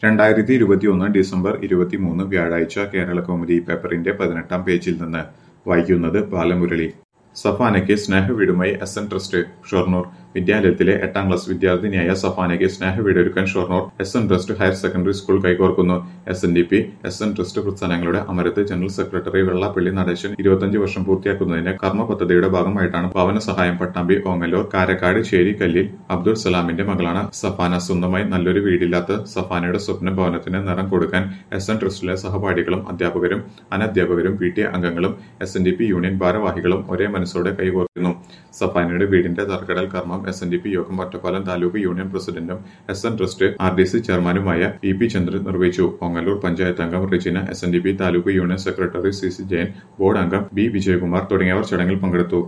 രണ്ടായിരത്തി ഇരുപത്തിയൊന്ന് ഡിസംബർ ഇരുപത്തിമൂന്ന് വ്യാഴാഴ്ച കേരളകൗമുദി പേപ്പറിന്റെ പതിനെട്ടാം പേജിൽ നിന്ന് വായിക്കുന്നത് ബാലമുരളി സഫാനയ്ക്ക് സ്നേഹവീടുമായി എസ് എൻ ട്രസ്റ്റ് ഷൊർണൂർ വിദ്യാലയത്തിലെ എട്ടാം ക്ലാസ് വിദ്യാർത്ഥിനിയായ സഫാനയ്ക്ക് സ്നേഹവീടൊരുക്കാൻ Shoranur S N trust higher secondary school കൈകോർക്കുന്നു S N D P S N trust പ്രസ്ഥാനങ്ങളുടെ അമരത്ത് ജനറൽ സെക്രട്ടറി വെള്ളാപ്പള്ളി നടേശൻ ഇരുപത്തഞ്ച് വർഷം പൂർത്തിയാക്കുന്നതിന്റെ കർമ്മ പദ്ധതിയുടെ ഭാഗമായിട്ടാണ് ഭവന സഹായം പട്ടാമ്പി ഓങ്ങല്ലൂർ കാരക്കാട് ചേരിക്കല്ലിൽ അബ്ദുൾ സലാമിന്റെ മകളാണ് സഫാന സ്വന്തമായി നല്ലൊരു വീടില്ലാത്ത സഫാനയുടെ സ്വപ്ന ഭവനത്തിന് നിറം കൊടുക്കാൻ എസ് എൻ ട്രസ്റ്റിലെ സഹപാഠികളും അധ്യാപകരും അനധ്യാപകരും പി ടി അംഗങ്ങളും S N D P union ഭാരവാഹികളും ഒരേ മനസ്സോടെ കൈകോർക്കുന്നു സഫാനയുടെ വീടിന്റെ തറക്കടൽ കർമ്മം എസ് എൻ ഡി പി യോഗം ഒറ്റപ്പാലം താലൂക്ക് യൂണിയൻ പ്രസിഡന്റും S N trust R D C ചെയർമാനുമായ ഇ പി ചന്ദ്രൻ നിർവഹിച്ചു ഓങ്ങല്ലൂർ പഞ്ചായത്ത് അംഗം Rijina S N D P taluk union secretary C C Jayan board അംഗം ബി വിജയകുമാർ തുടങ്ങിയവർ ചടങ്ങിൽ പങ്കെടുത്തു